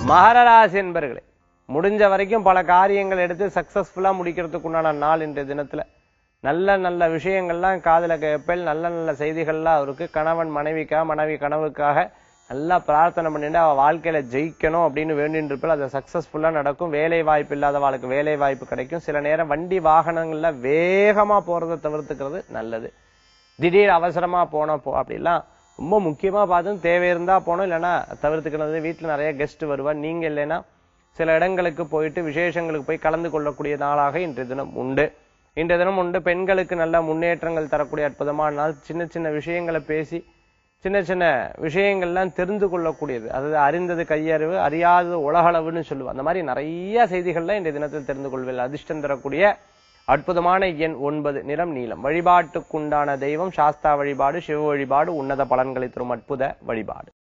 மகர ராசி என்பர்களே முடிஞ்ச வரைக்கும் பல காரியங்கள் எடுத்து சக்சஸ்ஃபுல்லா முடிக்கிறதுக்கு உண்டான நாள் இன்றைய தினத்துல நல்ல நல்ல விஷயங்கள்லாம் காதுல கேட்பேல் நல்ல நல்ல செய்திகள்லாம் அவருக்கு கணவன் மனைவிக்காக மனைவி கனவுக்காக நல்லா பிரார்த்தனை பண்ணிட்டு அவ வாழ்க்கையில ஜெயிக்கணும் அப்படின்னு வேண்டிட்டு இருப்பாள் அது சக்சஸ்ஃபுல்லா நடக்கும் வேலை வாய்ப்பு இல்லாதவாளுக்கு வேலை வாய்ப்பு கிடைக்கும் சில நேரம் வண்டி வாகனங்கள்ல வேகமா போறதை தவிர்த்துக்கிறது நல்லது திடீர் அவசரமா போனா போ அப்படிலாம் ரொம்ப முக்கியமா பார்த்து தேவை இருந்தா போனோம் இல்லைன்னா தவிர்த்துக்கிறது வீட்டுல நிறைய கெஸ்ட் வருவா நீங்க இல்லைன்னா சில இடங்களுக்கு போயிட்டு விசேஷங்களுக்கு போய் கலந்து கொள்ளக்கூடிய நாளாக இன்றைய தினம் உண்டு இன்றைய தினம் உண்டு பெண்களுக்கு நல்ல முன்னேற்றங்கள் தரக்கூடிய அற்புதமான நாள் சின்ன சின்ன விஷயங்களை பேசி சின்ன சின்ன விஷயங்கள்லாம் தெரிந்து கொள்ளக்கூடியது அதாவது அறிந்தது கையறிவு அறியாதது உலகளவுன்னு சொல்லுவோம் அந்த மாதிரி நிறைய செய்திகள்லாம் இன்றைய தினத்தில் தெரிந்து கொள்வதில் அதிர்ஷ்டம் தரக்கூடிய அற்புதமான எண் ஒன்பது நிறம் நீலம் வழிபாட்டுக்குண்டான தெய்வம் சாஸ்தா வழிபாடு சிவ வழிபாடு உன்னத பலன்களை தரும் அற்புத வழிபாடு